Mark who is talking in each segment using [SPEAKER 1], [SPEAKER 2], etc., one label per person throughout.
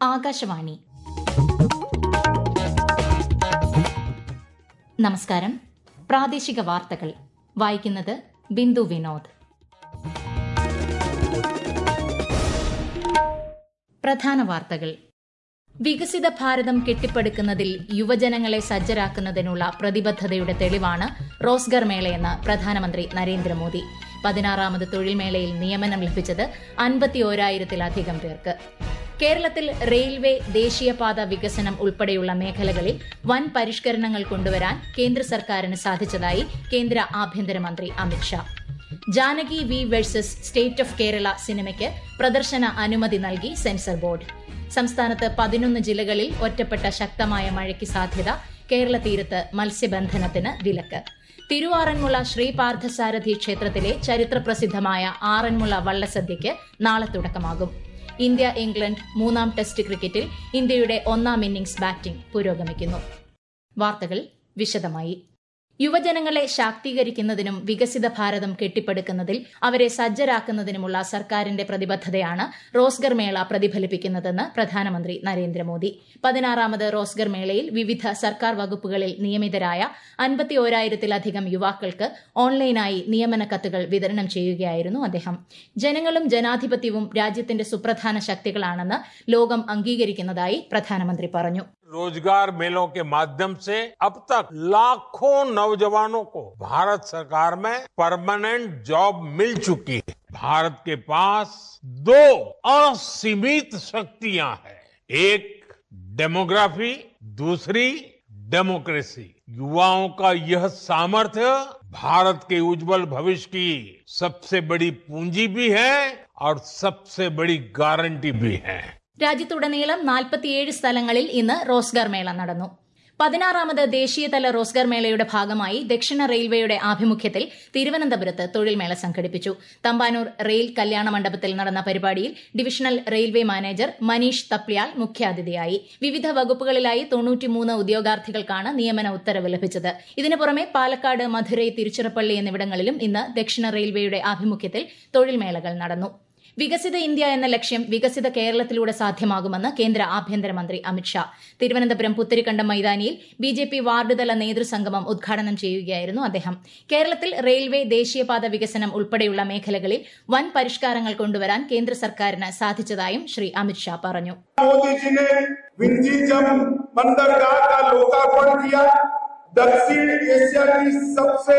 [SPEAKER 1] ആകാശവാണി നമസ്കാരം പ്രാദേശിക വാർത്തകൾ വായിക്കുന്നത് ബിന്ദു വിനോദ് പ്രധാന വാർത്തകൾ വികസിത ഭാരതം കെട്ടിപ്പടുക്കുന്നതിൽ യുവജനങ്ങളെ സജ്ജരാക്കുന്നതിനുള്ള പ്രതിബദ്ധതയുടെ തെളിവാണ് റോസ്ഗർ മേളയെന്ന് പ്രധാനമന്ത്രി നരേന്ദ്രമോദി പതിനാറാമത് തൊഴിൽ മേളയിൽ നിയമനം ലഭിച്ചത് അൻപത്തിയോരായിരത്തിലധികം പേർക്ക് കേരളത്തിൽ റെയിൽവേ ദേശീയപാത വികസനം ഉൾപ്പെടെയുള്ള മേഖലകളിൽ വൻ പരിഷ്കരണങ്ങൾ കൊണ്ടുവരാൻ കേന്ദ്ര സർക്കാരിന് സാധിച്ചതായി കേന്ദ്ര ആഭ്യന്തരമന്ത്രി Amit Shah Janaki V versus state of Kerala സിനിമയ്ക്ക് പ്രദർശന അനുമതി നൽകി സെൻസർ ബോർഡ് സംസ്ഥാനത്ത് പതിനൊന്ന് ജില്ലകളിൽ ഒറ്റപ്പെട്ട ശക്തമായ മഴയ്ക്ക് സാധ്യത കേരള തീരത്ത് മത്സ്യബന്ധനത്തിന് വിലക്ക് തിരുവാറന്മുള ശ്രീ പാർത്ഥസാരഥി ക്ഷേത്രത്തിലെ ചരിത്രപ്രസിദ്ധമായ ആറന്മുള വള്ളസദ്യയ്ക്ക് നാളെ തുടക്കമാകും ഇന്ത്യ ഇംഗ്ലണ്ട് മൂന്നാം ടെസ്റ്റ് ക്രിക്കറ്റിൽ ഇന്ത്യയുടെ ഒന്നാം ഇന്നിംഗ്സ് ബാറ്റിംഗ് പുരോഗമിക്കുന്നു വാർത്തകൾ വിശദമായി യുവജനങ്ങളെ ശാക്തീകരിക്കുന്നതിനും വികസിത ഭാരതം കെട്ടിപ്പടുക്കുന്നതിൽ അവരെ സജ്ജരാക്കുന്നതിനുമുള്ള സർക്കാരിന്റെ പ്രതിബദ്ധതയാണ് റോസ്ഗർ മേള പ്രതിഫലിപ്പിക്കുന്നതെന്ന് പ്രധാനമന്ത്രി നരേന്ദ്രമോദി പതിനാറാമത് റോസ്ഗർ മേളയിൽ വിവിധ സർക്കാർ വകുപ്പുകളിൽ നിയമിതരായ അൻപത്തിയോരായിരത്തിലധികം യുവാക്കൾക്ക് ഓൺലൈനായി നിയമന കത്തുകൾ വിതരണം ചെയ്യുകയായിരുന്നു അദ്ദേഹം ജനങ്ങളും ജനാധിപത്യവും രാജ്യത്തിന്റെ സുപ്രധാന ശക്തികളാണെന്ന് ലോകം അംഗീകരിക്കുന്നതായി പ്രധാനമന്ത്രി പറഞ്ഞു
[SPEAKER 2] रोजगार मेलों के माध्यम से अब तक लाखों नौजवानों को भारत सरकार में परमानेंट जॉब मिल चुकी है भारत के पास दो असीमित शक्तियां हैं एक डेमोग्राफी दूसरी डेमोक्रेसी युवाओं का यह सामर्थ्य भारत के उज्जवल भविष्य की सबसे बड़ी पूंजी भी है और सबसे बड़ी गारंटी भी है
[SPEAKER 1] രാജ്യത്തുടനീളം നാൽപ്പത്തിയേഴ് സ്ഥലങ്ങളിൽ ഇന്ന് റോസ്ഗർ മേള നടന്നു പതിനാറാമത് ദേശീയതല റോസ്ഗർ മേളയുടെ ഭാഗമായി ദക്ഷിണ റെയിൽവേയുടെ ആഭിമുഖ്യത്തിൽ തിരുവനന്തപുരത്ത് തൊഴിൽ മേള സംഘടിപ്പിച്ചു തമ്പാനൂർ റെയിൽ കല്യാണ മണ്ഡപത്തിൽ നടന്ന പരിപാടിയിൽ divisional railway manager Manish Thapliyal മുഖ്യാതിഥിയായി വിവിധ വകുപ്പുകളിലായി തൊണ്ണൂറ്റിമൂന്ന് ഉദ്യോഗാർത്ഥികൾക്കാണ് നിയമന ഉത്തരവ് ലഭിച്ചത് ഇതിനു പുറമെ പാലക്കാട് മധുരൈ തിരുച്ചിറപ്പള്ളി എന്നിവിടങ്ങളിലും ഇന്ന് ദക്ഷിണ റെയിൽവേയുടെ ആഭിമുഖ്യത്തിൽ തൊഴിൽ മേളകൾ നടന്നു വികസിത ഇന്ത്യ എന്ന ലക്ഷ്യം വികസിത കേരളത്തിലൂടെ സാധ്യമാകുമെന്ന് കേന്ദ്ര ആഭ്യന്തരമന്ത്രി അമിത്ഷാ തിരുവനന്തപുരം പുത്തരിക്കണ്ടം മൈതാനിയിൽ ബി ജെ പി വാർഡുതല നേതൃസംഗമം ഉദ്ഘാടനം ചെയ്യുകയായിരുന്നു അദ്ദേഹം കേരളത്തിൽ റെയിൽവേ ദേശീയപാത വികസനം ഉൾപ്പെടെയുള്ള മേഖലകളിൽ വൻ പരിഷ്കാരങ്ങൾ കൊണ്ടുവരാൻ കേന്ദ്ര സർക്കാരിന് സാധിച്ചതായും ശ്രീ അമിത്ഷാ പറഞ്ഞു
[SPEAKER 3] मोदी जी ने विंजी जब बंदरगाह का लोकार्पण किया दक्षिण एशिया की सबसे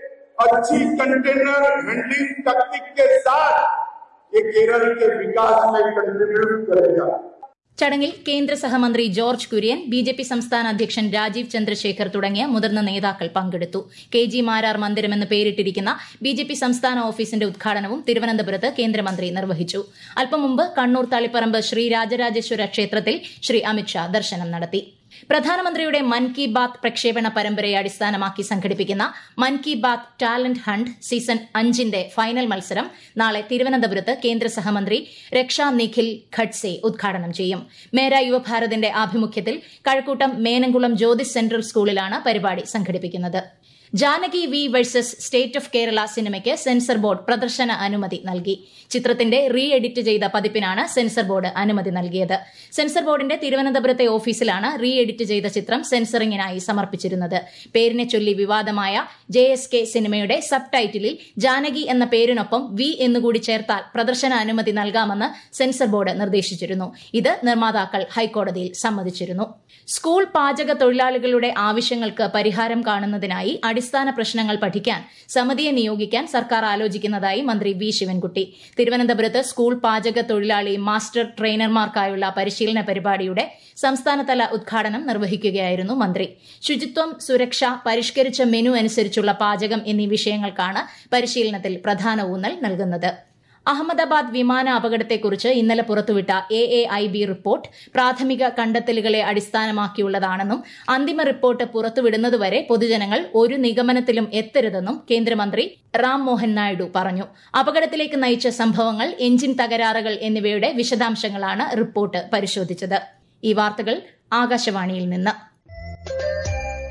[SPEAKER 3] अच्छी कंटेनर हैंडलिंग तकनीक के साथ ये केरल के विकास में कंट्रीब्यूट करेगा
[SPEAKER 1] ചടങ്ങിൽ കേന്ദ്ര സഹമന്ത്രി George Kurian B J P സംസ്ഥാന അധ്യക്ഷൻ രാജീവ് ചന്ദ്രശേഖർ തുടങ്ങിയ മുതിർന്ന നേതാക്കൾ പങ്കെടുത്തു കെ ജി മാരാർ മന്ദിരമെന്ന് പേരിട്ടിരിക്കുന്ന ബി ജെ പി സംസ്ഥാന ഓഫീസിന്റെ ഉദ്ഘാടനവും തിരുവനന്തപുരത്ത് കേന്ദ്രമന്ത്രി നിർവഹിച്ചു അല്പം മുമ്പ് കണ്ണൂർ തളിപ്പറമ്പ് ശ്രീ രാജരാജേശ്വര ക്ഷേത്രത്തിൽ ശ്രീ അമിത്ഷാ ദർശനം നടത്തി പ്രധാനമന്ത്രിയുടെ മൻ കി ബാത്ത് പ്രക്ഷേപണ പരമ്പരയെ അടിസ്ഥാനമാക്കി സംഘടിപ്പിക്കുന്ന Mann Ki Baat talent hunt season അഞ്ചിന്റെ ഫൈനൽ മത്സരം നാളെ തിരുവനന്തപുരത്ത് കേന്ദ്ര സഹമന്ത്രി രക്ഷാ നിഖിൽ ഖഡ്സെ ഉദ്ഘാടനം ചെയ്യും മേര യുവഭാരതിന്റെ ആഭിമുഖ്യത്തിൽ കഴക്കൂട്ടം മേനംകുളം ജ്യോതിസ് സെൻട്രൽ സ്കൂളിലാണ് പരിപാടി സംഘടിപ്പിക്കുന്നത് Janaki V versus state of Kerala സിനിമയ്ക്ക് സെൻസർ ബോർഡ് പ്രദർശന അനുമതി നൽകി ചിത്രത്തിന്റെ റീ എഡിറ്റ് ചെയ്ത പതിപ്പിനാണ് സെൻസർ ബോർഡ് അനുമതി നൽകിയത് സെൻസർ ബോർഡിന്റെ തിരുവനന്തപുരത്തെ ഓഫീസിലാണ് റീ എഡിറ്റ് ചെയ്ത ചിത്രം സെൻസറിംഗിനായി സമർപ്പിച്ചിരുന്നത് പേരിനെ ചൊല്ലി വിവാദമായ ജെ എസ് കെ സിനിമയുടെ സബ് ടൈറ്റിലിൽ ജാനകി എന്ന പേരിനൊപ്പം വി എന്നുകൂടി ചേർത്താൽ പ്രദർശന അനുമതി നൽകാമെന്ന് സെൻസർ ബോർഡ് നിർദ്ദേശിച്ചിരുന്നു ഇത് നിർമ്മാതാക്കൾ ഹൈക്കോടതിയിൽ സമ്മതിച്ചിരുന്നു സ്കൂൾ പാചക തൊഴിലാളികളുടെ ആവശ്യങ്ങൾക്ക് പരിഹാരം കാണുന്നതിനായി അടിസ്ഥാന പ്രശ്നങ്ങൾ പഠിക്കാൻ സമിതിയെ നിയോഗിക്കാൻ സർക്കാർ ആലോചിക്കുന്നതായി മന്ത്രി വി ശിവൻകുട്ടി തിരുവനന്തപുരത്ത് സ്കൂൾ പാചക തൊഴിലാളി മാസ്റ്റർ ട്രെയിനർമാർക്കായുള്ള പരിശീലന പരിപാടിയുടെ സംസ്ഥാനതല ഉദ്ഘാടനം നിർവഹിക്കുകയായിരുന്നു മന്ത്രി ശുചിത്വം സുരക്ഷ പരിഷ്കരിച്ച മെനു അനുസരിച്ചുള്ള പാചകം എന്നീ വിഷയങ്ങൾക്കാണ് പരിശീലനത്തിൽ പ്രധാന ഊന്നൽ നൽകുന്നത് അഹമ്മദാബാദ് വിമാന അപകടത്തെക്കുറിച്ച് ഇന്നലെ പുറത്തുവിട്ട A A I B report പ്രാഥമിക കണ്ടെത്തലുകളെ അടിസ്ഥാനമാക്കിയുള്ളതാണെന്നും അന്തിമ റിപ്പോർട്ട് പുറത്തുവിടുന്നതുവരെ പൊതുജനങ്ങൾ ഒരു നിഗമനത്തിലും എത്തരുതെന്നും കേന്ദ്രമന്ത്രി റാം മോഹൻ നായിഡു പറഞ്ഞു അപകടത്തിലേക്ക് നയിച്ച സംഭവങ്ങൾ എഞ്ചിൻ തകരാറുകൾ എന്നിവയുടെ വിശദാംശങ്ങളാണ് റിപ്പോർട്ട് പരിശോധിച്ചത് ഈ വാർത്തകൾ ആകാശവാണിയിൽ നിന്ന്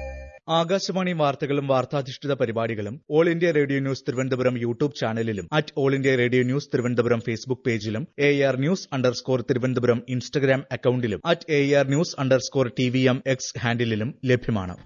[SPEAKER 4] ആകാശവാണി വാർത്തകളും വാർത്താധിഷ്ഠിത പരിപാടികളും All India Radio News Thiruvananthapuram YouTube ചാനലിലും at All India Radio News Thiruvananthapuram Facebook പേജിലും A R news underscore Thiruvananthapuram Instagram അക്കൌണ്ടിലും at A R news underscore T V M X ഹാൻഡിലും ലഭ്യമാണ്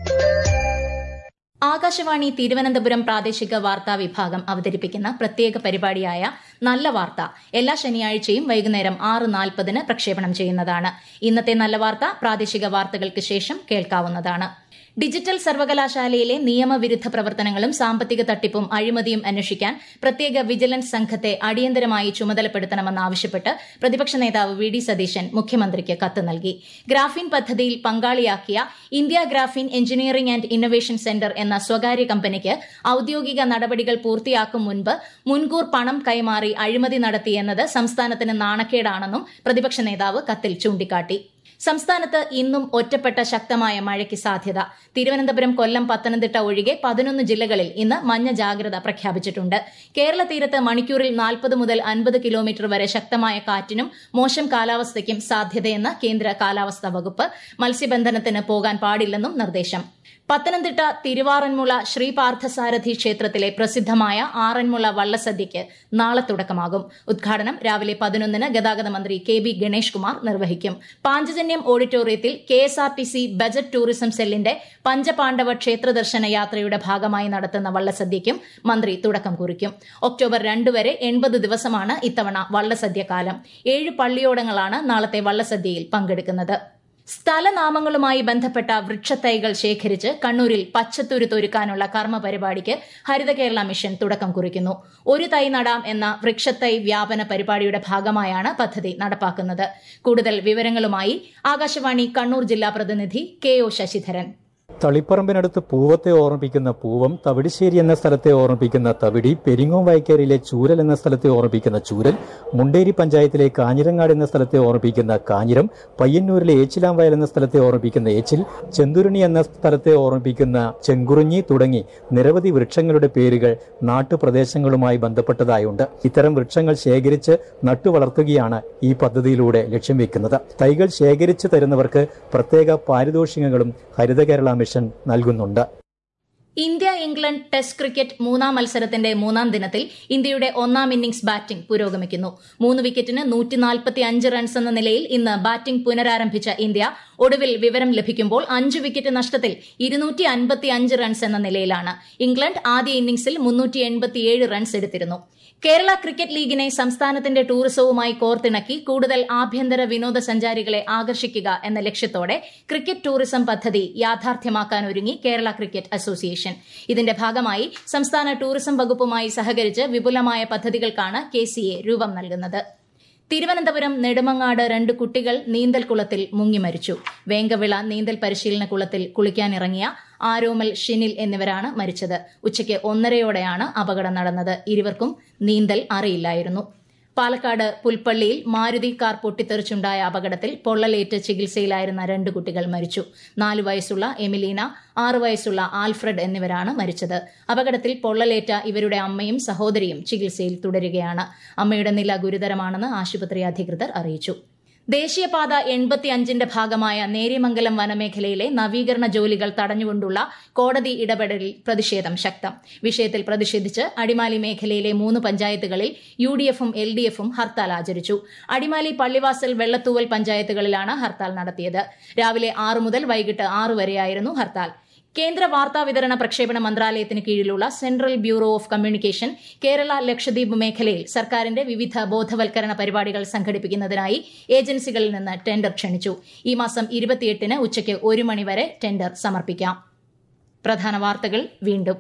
[SPEAKER 1] ആകാശവാണി തിരുവനന്തപുരം പ്രാദേശിക വാർത്താ വിഭാഗം അവതരിപ്പിക്കുന്ന പ്രത്യേക പരിപാടിയായ നല്ല വാർത്ത എല്ലാ ശനിയാഴ്ചയും വൈകുന്നേരം ആറ് നാൽപ്പതിന് പ്രക്ഷേപണം ചെയ്യുന്നതാണ് ഇന്നത്തെ നല്ല വാർത്ത പ്രാദേശിക വാർത്തകൾക്ക് ശേഷം കേൾക്കാവുന്നതാണ് ഡിജിറ്റൽ സർവകലാശാലയിലെ നിയമവിരുദ്ധ പ്രവർത്തനങ്ങളും സാമ്പത്തിക തട്ടിപ്പും അഴിമതിയും അന്വേഷിക്കാൻ പ്രത്യേക വിജിലൻസ് സംഘത്തെ അടിയന്തരമായി ചുമതലപ്പെടുത്തണമെന്നാവശ്യപ്പെട്ട് പ്രതിപക്ഷ നേതാവ് വി ഡി സതീശൻ മുഖ്യമന്ത്രിക്ക് കത്ത് നൽകി ഗ്രാഫീൻ പദ്ധതിയിൽ പങ്കാളിയാക്കിയ India graphene engineering and innovation centre എന്ന സ്വകാര്യ കമ്പനിക്ക് ഔദ്യോഗിക നടപടികൾ പൂർത്തിയാക്കും മുൻപ് മുൻകൂർ പണം കൈമാറി അഴിമതി നടത്തിയെന്നത് സംസ്ഥാനത്തിന് നാണക്കേടാണെന്നും പ്രതിപക്ഷ നേതാവ് കത്തിൽ ചൂണ്ടിക്കാട്ടി സംസ്ഥാനത്ത് ഇന്നും ഒറ്റപ്പെട്ട ശക്തമായ മഴയ്ക്ക് സാധ്യത തിരുവനന്തപുരം കൊല്ലം പത്തനംതിട്ട ഒഴികെ പതിനൊന്ന് ജില്ലകളിൽ ഇന്ന് മഞ്ഞ ജാഗ്രത പ്രഖ്യാപിച്ചിട്ടുണ്ട് കേരള തീരത്ത് മണിക്കൂറിൽ നാൽപ്പത് മുതൽ അൻപത് കിലോമീറ്റർ വരെ ശക്തമായ കാറ്റിനും മോശം കാലാവസ്ഥയ്ക്കും സാധ്യതയെന്ന് കേന്ദ്ര കാലാവസ്ഥാ വകുപ്പ് മത്സ്യബന്ധനത്തിന് പോകാൻ പാടില്ലെന്നും നിർദ്ദേശം പത്തനംതിട്ട തിരുവാറന്മുള ശ്രീ പാർത്ഥസാരഥി ക്ഷേത്രത്തിലെ പ്രസിദ്ധമായ ആറന്മുള വള്ളസദ്യയ്ക്ക് നാളെ തുടക്കമാകും ഉദ്ഘാടനം രാവിലെ പതിനൊന്നിന് ഗതാഗത മന്ത്രി കെ ബി ഗണേഷ് കുമാർ നിർവഹിക്കും പാഞ്ചജന്യം ഓഡിറ്റോറിയത്തിൽ K S R T C budget tourism സെല്ലിന്റെ പഞ്ചപാണ്ഡവ ക്ഷേത്ര ദർശന യാത്രയുടെ ഭാഗമായി നടത്തുന്ന വള്ളസദ്യയ്ക്കും മന്ത്രി തുടക്കം കുറിക്കും ഒക്ടോബർ രണ്ട് വരെ എൺപത് ദിവസമാണ് ഇത്തവണ വള്ളസദ്യ കാലം ഏഴ് പള്ളിയോടങ്ങളാണ് നാളത്തെ വള്ളസദ്യയിൽ പങ്കെടുക്കുന്നത് സ്ഥലനാമങ്ങളുമായി ബന്ധപ്പെട്ട വൃക്ഷത്തൈകൾ ശേഖരിച്ച് കണ്ണൂരിൽ പച്ചത്തുരുത്ത് ഒരുക്കാനുള്ള കർമ്മ പരിപാടിക്ക് ഹരിത കേരള മിഷൻ തുടക്കം കുറിക്കുന്നു ഒരു തൈ നടാം എന്ന വൃക്ഷത്തൈ വ്യാപന പരിപാടിയുടെ ഭാഗമായാണ് പദ്ധതി നടപ്പാക്കുന്നത് കൂടുതൽ വിവരങ്ങളുമായി ആകാശവാണി കണ്ണൂർ ജില്ലാ പ്രതിനിധി കെ ഒ ശശിധരൻ
[SPEAKER 5] തളിപ്പറമ്പിനടുത്ത് പൂവത്തെ ഓർമ്മിപ്പിക്കുന്ന പൂവം തവിടിശ്ശേരി എന്ന സ്ഥലത്തെ ഓർമ്മിപ്പിക്കുന്ന തവിടി പെരിങ്ങോം വയക്കേരിയിലെ ചൂരൽ എന്ന സ്ഥലത്തെ ഓർമ്മിപ്പിക്കുന്ന ചൂരൽ മുണ്ടേരി പഞ്ചായത്തിലെ കാഞ്ഞിരങ്ങാട് എന്ന സ്ഥലത്തെ ഓർമ്മിപ്പിക്കുന്ന കാഞ്ഞിരം പയ്യന്നൂരിലെ ഏച്ചിലാംവയൽ എന്ന സ്ഥലത്തെ ഓർമ്മിപ്പിക്കുന്ന ഏച്ചിൽ ചെന്തുരുണി എന്ന സ്ഥലത്തെ ഓർമ്മിപ്പിക്കുന്ന ചെങ്കുറിഞ്ഞി തുടങ്ങി നിരവധി വൃക്ഷങ്ങളുടെ പേരുകൾ നാട്ടുപ്രദേശങ്ങളുമായി ബന്ധപ്പെട്ടതായുണ്ട് ഇത്തരം വൃക്ഷങ്ങൾ ശേഖരിച്ച് നട്ടുവളർത്തുകയാണ് ഈ പദ്ധതിയിലൂടെ ലക്ഷ്യം വെക്കുന്നത് തൈകൾ ശേഖരിച്ചു തരുന്നവർക്ക് പ്രത്യേക പാരിതോഷികങ്ങളും ഹരിത കേരള മിഷൻ നൽകുന്നുണ്ട്
[SPEAKER 1] ഇന്ത്യ ഇംഗ്ലണ്ട് ടെസ്റ്റ് ക്രിക്കറ്റ് മൂന്നാം മത്സരത്തിന്റെ മൂന്നാം ദിനത്തിൽ ഇന്ത്യയുടെ ഒന്നാം ഇന്നിംഗ്സ് ബാറ്റിംഗ് പുരോഗമിക്കുന്നു മൂന്ന് വിക്കറ്റിന് നൂറ്റിനാൽപ്പത്തിയഞ്ച് റൺസ് എന്ന നിലയിൽ ഇന്ന് ബാറ്റിംഗ് പുനരാരംഭിച്ച ഇന്ത്യ ഒടുവിൽ വിവരം ലഭിക്കുമ്പോൾ അഞ്ച് വിക്കറ്റ് നഷ്ടത്തിൽ ഇരുന്നൂറ്റി അൻപത്തിയഞ്ച് റൺസ് എന്ന നിലയിലാണ് ഇംഗ്ലണ്ട് ആദ്യ ഇന്നിംഗ്സിൽ മുന്നൂറ്റി എൺപത്തിയേഴ് റൺസ് എടുത്തിരുന്നു കേരള ക്രിക്കറ്റ് ലീഗിനെ സംസ്ഥാനത്തിന്റെ ടൂറിസവുമായി കോർത്തിണക്കി കൂടുതൽ ആഭ്യന്തര വിനോദസഞ്ചാരികളെ ആകർഷിക്കുക എന്ന ലക്ഷ്യത്തോടെ ക്രിക്കറ്റ് ടൂറിസം പദ്ധതി യാഥാർത്ഥ്യമാക്കാനൊരുങ്ങി കേരള ക്രിക്കറ്റ് അസോസിയേഷൻ ഇതിന്റെ ഭാഗമായി സംസ്ഥാന ടൂറിസം വകുപ്പുമായി സഹകരിച്ച് വിപുലമായ പദ്ധതികൾക്കാണ് കെ രൂപം നൽകുന്നത് തിരുവനന്തപുരം നെടുമങ്ങാട് രണ്ട് കുട്ടികൾ നീന്തൽക്കുളത്തിൽ മുങ്ങിമരിച്ചു വേങ്കവിള നീന്തൽ പരിശീലന കുളത്തിൽ കുളിക്കാനിറങ്ങിയ ആരോമൽ ഷിനിൽ എന്നിവരാണ് മരിച്ചത് ഉച്ചയ്ക്ക് ഒന്നരയോടെയാണ് അപകടം നടന്നത് ഇരുവർക്കും നീന്തൽ അറിയില്ലായിരുന്നു പാലക്കാട് പുൽപ്പള്ളിയിൽ മാരുതി കാർ പൊട്ടിത്തെറിച്ചുണ്ടായ അപകടത്തിൽ പൊള്ളലേറ്റ് ചികിത്സയിലായിരുന്ന രണ്ട് കുട്ടികൾ മരിച്ചു നാലു വയസ്സുള്ള എമിലീന ആറ് വയസ്സുള്ള ആൽഫ്രഡ് എന്നിവരാണ് മരിച്ചത് അപകടത്തിൽ പൊള്ളലേറ്റ ഇവരുടെ അമ്മയും സഹോദരിയും ചികിത്സയിൽ തുടരുകയാണ് അമ്മയുടെ നില ഗുരുതരമാണെന്ന് ആശുപത്രി അധികൃതർ അറിയിച്ചു ദേശീയപാത എൺപത്തിയഞ്ചിന്റെ ഭാഗമായ നേര്യമംഗലം വനമേഖലയിലെ നവീകരണ ജോലികൾ തടഞ്ഞുകൊണ്ടുള്ള കോടതി ഇടപെടലിൽ പ്രതിഷേധം ശക്തം വിഷയത്തിൽ പ്രതിഷേധിച്ച് അടിമാലി മേഖലയിലെ മൂന്ന് പഞ്ചായത്തുകളിൽ യു ഡി എഫും എൽ ഡി എഫും ഹർത്താൽ ആചരിച്ചു അടിമാലി പള്ളിവാസൽ വെള്ളത്തൂവൽ പഞ്ചായത്തുകളിലാണ് ഹർത്താൽ നടത്തിയത് രാവിലെ ആറ് മുതൽ വൈകിട്ട് ആറ് വരെയായിരുന്നു ഹർത്താൽ കേന്ദ്ര വാർത്താ വിതരണ പ്രക്ഷേപണ മന്ത്രാലയത്തിന് കീഴിലുള്ള central bureau of communication Kerala Lakshadweep മേഖലയിൽ സർക്കാരിന്റെ വിവിധ ബോധവൽക്കരണ പരിപാടികൾ സംഘടിപ്പിക്കുന്നതിനായി ഏജൻസികളിൽ നിന്ന് ടെൻഡർ ക്ഷണിച്ചു ഈ മാസം ഇരുപത്തിയെട്ടിന് ഉച്ചയ്ക്ക് ഒരു മണിവരെ ടെൻഡർ സമർപ്പിക്കാം പ്രധാന വാർത്തകൾ വീണ്ടും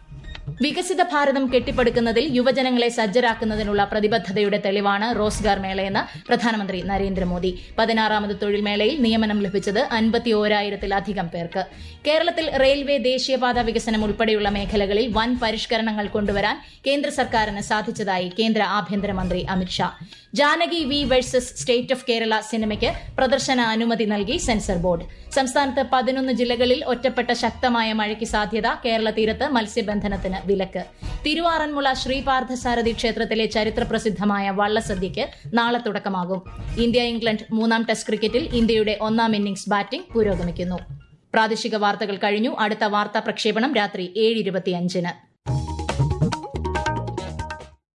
[SPEAKER 1] വികസിത ഭാരതം കെട്ടിപ്പടുക്കുന്നതിൽ യുവജനങ്ങളെ സജ്ജരാക്കുന്നതിനുള്ള പ്രതിബദ്ധതയുടെ തെളിവാണ് റോസ്ഗാർ മേളയെന്ന് പ്രധാനമന്ത്രി നരേന്ദ്രമോദി പതിനാറാമത് തൊഴിൽ മേളയിൽ നിയമനം ലഭിച്ചത് അൻപത്തി ഓരായിരത്തിലധികം പേർക്ക് കേരളത്തിൽ റെയിൽവേ ദേശീയപാത വികസനം ഉൾപ്പെടെയുള്ള മേഖലകളിൽ വൻ പരിഷ്കരണങ്ങൾ കൊണ്ടുവരാൻ കേന്ദ്ര സർക്കാരിന് സാധിച്ചതായി കേന്ദ്ര ആഭ്യന്തരമന്ത്രി Amit Shah Janaki V versus state of Kerala സിനിമയ്ക്ക് പ്രദർശന അനുമതി നൽകി സെൻസർ ബോർഡ് സംസ്ഥാനത്ത് പതിനൊന്ന് ജില്ലകളിൽ ഒറ്റപ്പെട്ട ശക്തമായ മഴയ്ക്ക് സാധ്യത കേരള തീരത്ത് മത്സ്യബന്ധനത്തിന് വിലക്ക് തിരുവാറന്മുള ശ്രീപാർത്ഥസാരഥി ക്ഷേത്രത്തിലെ ചരിത്രപ്രസിദ്ധമായ വള്ളസദ്യയ്ക്ക് നാളെ തുടക്കമാകും ഇന്ത്യ ഇംഗ്ലണ്ട് മൂന്നാം ടെസ്റ്റ് ക്രിക്കറ്റിൽ ഇന്ത്യയുടെ ഒന്നാം ഇന്നിംഗ്സ് ബാറ്റിംഗ് പുരോഗമിക്കുന്നു പ്രാദേശിക വാർത്തകൾ കഴിഞ്ഞു അടുത്ത വാർത്താ പ്രക്ഷേപണം രാത്രി ഏഴ് ഇരുപത്തിയഞ്ചിന്